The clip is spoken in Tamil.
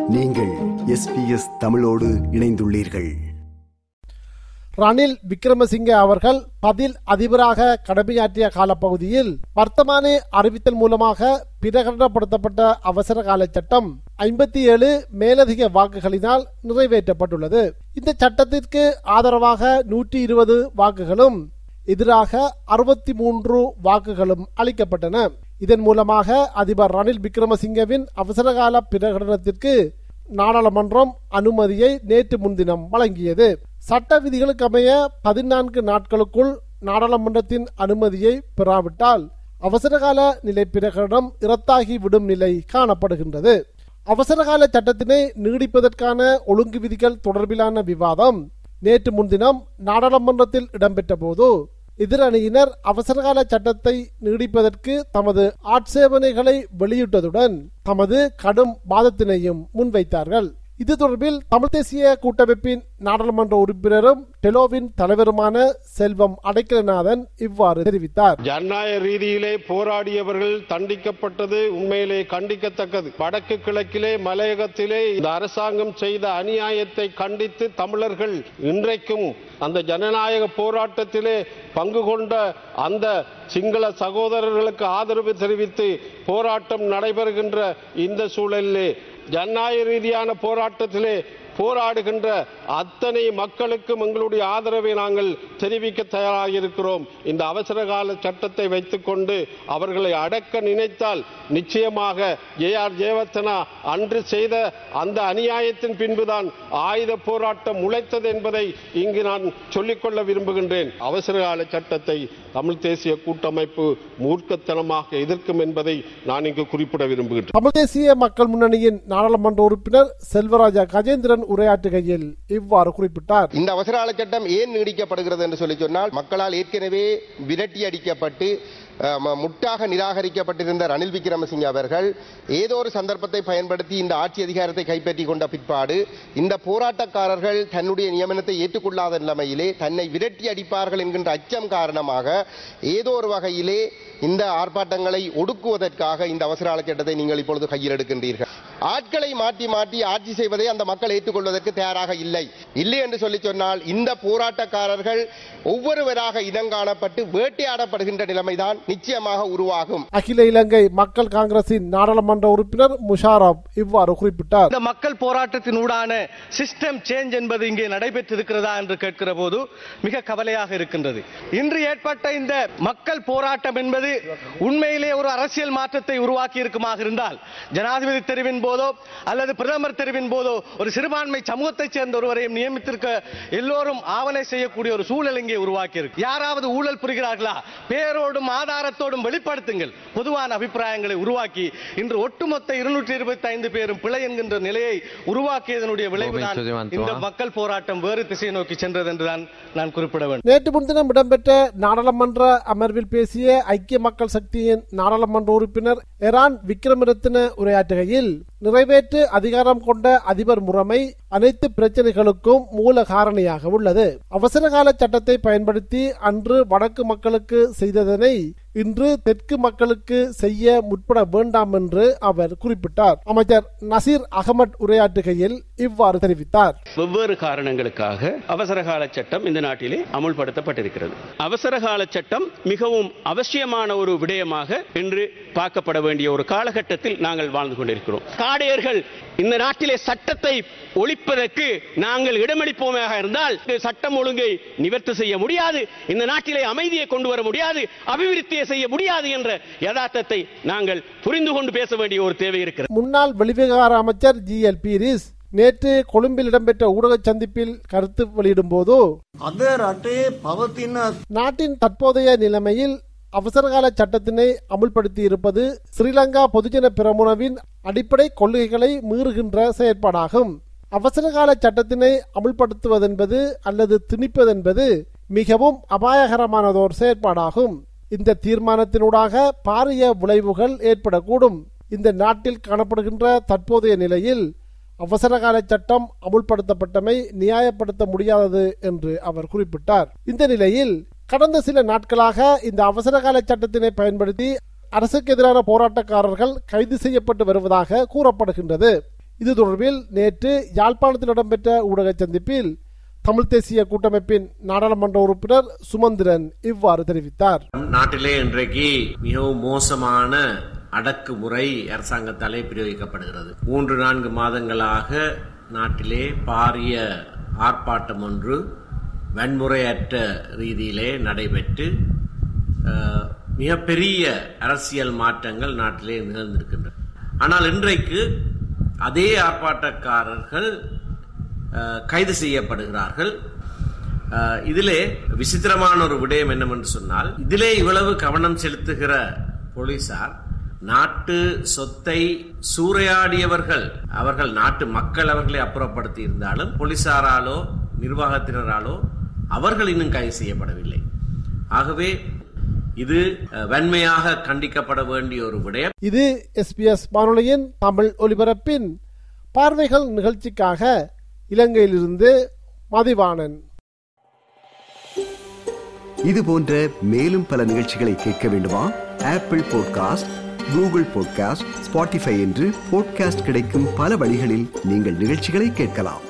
நீங்கள் எஸ்பிஎஸ் தமிழோடு இணைந்துள்ளீர்கள் ரணில் விக்ரமசிங்கே அவர்கள் பதில் அதிபராக கடமையாற்றிய காலப்பகுதியில் வர்த்தமானி அறிவித்தல் மூலமாக பிரகடனப்படுத்தப்பட்ட அவசர கால சட்டம் ஐம்பத்தி ஏழு மேலதிக வாக்குகளினால் நிறைவேற்றப்பட்டுள்ளது இந்த சட்டத்திற்கு ஆதரவாக நூற்றி இருபது வாக்குகளும் எதிராக அறுபத்தி மூன்று வாக்குகளும் அளிக்கப்பட்டன இதன் மூலமாக அதிபர் ரணில் விக்ரமசிங்கவின் அவசரகால பிரகடனத்திற்கு நாடாளுமன்றம் அனுமதியை நேற்று முன்தினம் வழங்கியது சட்ட விதிகளுக்கு அமைய பதினான்கு நாட்களுக்குள் நாடாளுமன்றத்தின் அனுமதியை பெறாவிட்டால் அவசரகால நிலை பிரகடனம் இரத்தாகி விடும் நிலை காணப்படுகின்றது அவசரகால சட்டத்தினை நீடிப்பதற்கான ஒழுங்கு விதிகள் தொடர்பிலான விவாதம் நேற்று முன்தினம் நாடாளுமன்றத்தில் இடம்பெற்ற போது எதிரணியினர் அவசரகால சட்டத்தை நீடிப்பதற்கு தமது ஆட்சேபனைகளை வெளியிட்டதுடன் தமது கடும் வாதத்தினையும் முன்வைத்தார்கள் இது தொடர்பில் தமிழ் தேசிய கூட்டமைப்பின் நாடாளுமன்ற உறுப்பினரும் டெலோவின் தலைவருமான செல்வம் அடைக்கலநாதன் இவ்வாறு தெரிவித்தார் ஜனநாயக ரீதியிலே போராடியவர்கள் தண்டிக்கப்பட்டது உண்மையிலே கண்டிக்கத்தக்கது வடக்கு கிழக்கிலே மலையகத்திலே இந்த அரசாங்கம் செய்த அநியாயத்தை கண்டித்து தமிழர்கள் இன்றைக்கும் அந்த ஜனநாயக போராட்டத்திலே பங்கு கொண்ட அந்த சிங்கள சகோதரர்களுக்கு ஆதரவு தெரிவித்து போராட்டம் நடைபெறுகின்ற இந்த சூழலிலே ஜனநாயக ரீதியான போராட்டத்திலே போராடுகின்ற அத்தனை மக்களுக்கும் எங்களுடைய ஆதரவை நாங்கள் தெரிவிக்க தயாராக இருக்கிறோம் இந்த அவசர கால சட்டத்தை வைத்துக்கொண்டு அவர்களை அடக்க நினைத்தால் நிச்சயமாக ஜே ஆர் ஜெயவர்த்தனா அன்று செய்த அந்த அநியாயத்தின் பின்புதான் ஆயுத போராட்டம் முளைத்தது என்பதை இங்கு நான் சொல்லிக்கொள்ள விரும்புகின்றேன் அவசர கால சட்டத்தை தமிழ் தேசிய கூட்டமைப்பு மூர்க்கத்தனமாக எதிர்க்கும் என்பதை நான் இங்கு குறிப்பிட விரும்புகின்றேன் தமிழ் தேசிய மக்கள் முன்னணியின் நாடாளுமன்ற உறுப்பினர் செல்வராஜா கஜேந்திரன் உரையாற்றுகையில் இவ்வாறு குறிப்பிட்டார் இந்த அவசர சட்டம் ஏன் நீடிக்கப்படுகிறது என்று சொல்லி சொன்னால் மக்களால் ஏற்கனவே விரட்டி அடிக்கப்பட்டு அஹ், ம- முட்டாக நிராகரிக்கப்பட்டிருந்த ரணில் விக்ரமசிங்க அவர்கள் ஏதோ ஒரு சந்தர்ப்பத்தை பயன்படுத்தி இந்த ஆட்சி அதிகாரத்தை கைப்பற்றி கொண்ட பிற்பாடு இந்த போராட்டக்காரர்கள் தன்னுடைய நியமனத்தை ஏற்றுக்கொள்ளாத நிலைமையிலே தன்னை விரட்டி அடிப்பார்கள் என்கின்ற அச்சம் காரணமாக ஏதோ ஒரு வகையிலே இந்த ஆர்ப்பாட்டங்களை ஒடுக்குவதற்காக இந்த அவசர சட்டத்தை நீங்கள் இப்பொழுது கையில் எடுக்கின்றீர்கள் ஆட்களை மாற்றி மாற்றி ஆட்சி செய்வதை அந்த மக்கள் ஏற்றுக்கொள்வதற்கு தயாராக இல்லை இல்லை என்று சொல்லி சொன்னால் இந்த போராட்டக்காரர்கள் ஒவ்வொருவராக இனங்காணப்பட்டு வேட்டையாடப்படுகின்ற நிலைமைதான் நிச்சயமாக உருவாகும் அகில இலங்கை மக்கள் காங்கிரசின் நாடாளுமன்ற உறுப்பினர் முஷாரப் இவ்வாறு குறிப்பிட்டார் இந்த மக்கள் போராட்டத்தின் ஊடான சிஸ்டம் சேஞ்ச் என்பது இங்கே நடைபெற்றிருக்கிறதா என்று கேட்கிற போது மிக கவலையாக இருக்கின்றது இன்று ஏற்பட்ட இந்த மக்கள் போராட்டம் என்பது உண்மையிலே ஒரு அரசியல் மாற்றத்தை உருவாக்கி இருக்குமாக இருந்தால் ஜனாதிபதி தெரிவின் போதோ அல்லது பிரதமர் தெரிவின் போதோ ஒரு சிறுபான்மை சமூகத்தைச் சேர்ந்த ஒருவரையும் நியமித்திருக்க எல்லோரும் ஆவணை செய்யக்கூடிய ஒரு சூழல் இங்கே உருவாக்கி இருக்கு யாராவது ஊழல் புரிகிறார்களா பேரோடும் ஆதாரத்தோடும் வெளிப்படுத்துங்கள் பொதுவான அபிப்பிராயங்களை உருவாக்கி இன்று ஒட்டுமொத்த இருநூற்றி இருபத்தி ஐந்து பேரும் பிழை என்கின்ற நிலையை உருவாக்கியதனுடைய விளைவுதான் இந்த மக்கள் போராட்டம் வேறு திசை நோக்கி சென்றது என்றுதான் நான் குறிப்பிட வேண்டும் நேற்று முன்தினம் இடம்பெற்ற நாடாளுமன்ற அமர்வில் பேசிய ஐக்கிய மக்கள் சக்தியின் நாடாளுமன்ற உறுப்பினர் எரான் விக்ரமரத்ன உரையாற்றுகையில் நிறைவேற்று அதிகாரம் கொண்ட அதிபர் முறைமை அனைத்து பிரச்சனைகளுக்கும் மூல காரணியாக உள்ளது அவசர கால சட்டத்தை பயன்படுத்தி அன்று வடக்கு மக்களுக்கு செய்ததனை இன்று தெற்கு மக்களுக்கு செய்ய முற்பட வேண்டாம் என்று அவர் குறிப்பிட்டார் அமைச்சர் நசீர் அகமட் உரையாற்றுகையில் இவ்வாறு தெரிவித்தார் வெவ்வேறு காரணங்களுக்காக அவசரகால சட்டம் இந்த நாட்டிலே அமுல்படுத்தப்பட்டிருக்கிறது அவசரகால சட்டம் மிகவும் அவசியமான ஒரு விடயமாக இன்று பார்க்கப்பட வேண்டிய ஒரு காலகட்டத்தில் நாங்கள் வாழ்ந்து கொண்டிருக்கிறோம் காடையர்கள் இந்த நாட்டிலே சட்டத்தை ஒழிப்பதற்கு நாங்கள் இடமளிப்போமாக இருந்தால் இந்த சட்டம் ஒழுங்கை நிவர்த்தி செய்ய முடியாது இந்த நாட்டிலே அமைதியை கொண்டு வர முடியாது அபிவிருத்தியை செய்ய முடியாது என்ற யதார்த்தத்தை நாங்கள் புரிந்து கொண்டு பேச வேண்டிய ஒரு தேவை இருக்கிறது முன்னாள் வெளிவிவகார அமைச்சர் ஜி எல் பீரிஸ் நேற்று கொழும்பில் இடம்பெற்ற ஊடக சந்திப்பில் கருத்து வெளியிடும் போது අද රටේ පවතින நாட்டின் தற்போதைய நிலைமையில் அவசரகால சட்டத்தினை அமுல்படுத்தி இருப்பது ஸ்ரீலங்கா பொதுஜன பிரமுனவின் அடிப்படை கொள்கைகளை மீறுகின்ற செயற்பாடாகும் அவசரகால சட்டத்தினை அமுல்படுத்துவதென்பது அல்லது திணிப்பதென்பது மிகவும் அபாயகரமானதோர் செயற்பாடாகும் இந்த தீர்மானத்தினூடாக பாரிய விளைவுகள் ஏற்படக்கூடும் இந்த நாட்டில் காணப்படுகின்ற தற்போதைய நிலையில் அவசரகால சட்டம் அமுல்படுத்தப்பட்டமை நியாயப்படுத்த முடியாதது என்று அவர் குறிப்பிட்டார் இந்த நிலையில் கடந்த சில நாட்களாக இந்த அவசரகால சட்டத்தினை பயன்படுத்தி அரசுக்கு எதிரான போராட்டக்காரர்கள் கைது செய்யப்பட்டு வருவதாக கூறப்படுகின்றது இது தொடர்பில் நேற்று யாழ்ப்பாணத்தில் இடம்பெற்ற ஊடக சந்திப்பில் தமிழ் தேசிய கூட்டமைப்பின் நாடாளுமன்ற உறுப்பினர் சுமந்திரன் இவ்வாறு தெரிவித்தார் நாட்டிலே இன்றைக்கு மிகவும் மோசமான அடக்குமுறை அரசாங்கத்தாலே பிரயோகிக்கப்படுகிறது மூன்று நான்கு மாதங்களாக நாட்டிலே பாரிய ஆர்ப்பாட்டம் ஒன்று வன்முறையற்ற ரீதியிலே நடைபெற்று அஹ், மிகப்பெரிய அரசியல் மாற்றங்கள் நாட்டிலே நிகழ்ந்திருக்கின்றன ஆனால் இன்றைக்கு அதே ஆர்ப்பாட்டக்காரர்கள் அஹ், கைது செய்யப்படுகிறார்கள் அஹ், இதிலே விசித்திரமான ஒரு விடயம் என்னவென்று சொன்னால் இதிலே இவ்வளவு கவனம் செலுத்துகிற போலீசார் நாட்டு சொத்தை சூறையாடியவர்கள் அவர்கள் நாட்டு மக்கள் அவர்களை அப்புறப்படுத்தி இருந்தாலும் போலீசாராலோ நிர்வாகத்தினராலோ அவர்கள் இன்னும் கைது செய்யப்படவில்லை ஆகவே இது அஹ், வன்மையாக கண்டிக்கப்பட வேண்டிய ஒரு விடயம் இது எஸ்பிஎஸ் வானொலியின் தமிழ் ஒலிபரப்பின் பார்வைகள் நிகழ்ச்சிக்காக இலங்கையிலிருந்து மதிவாணன் இது போன்ற மேலும் பல நிகழ்ச்சிகளை கேட்க வேண்டுமா Apple podcast Google podcast Spotify என்று பாட்காஸ்ட் கிடைக்கும் பல வழிகளில் நீங்கள் நிகழ்ச்சிகளை கேட்கலாம்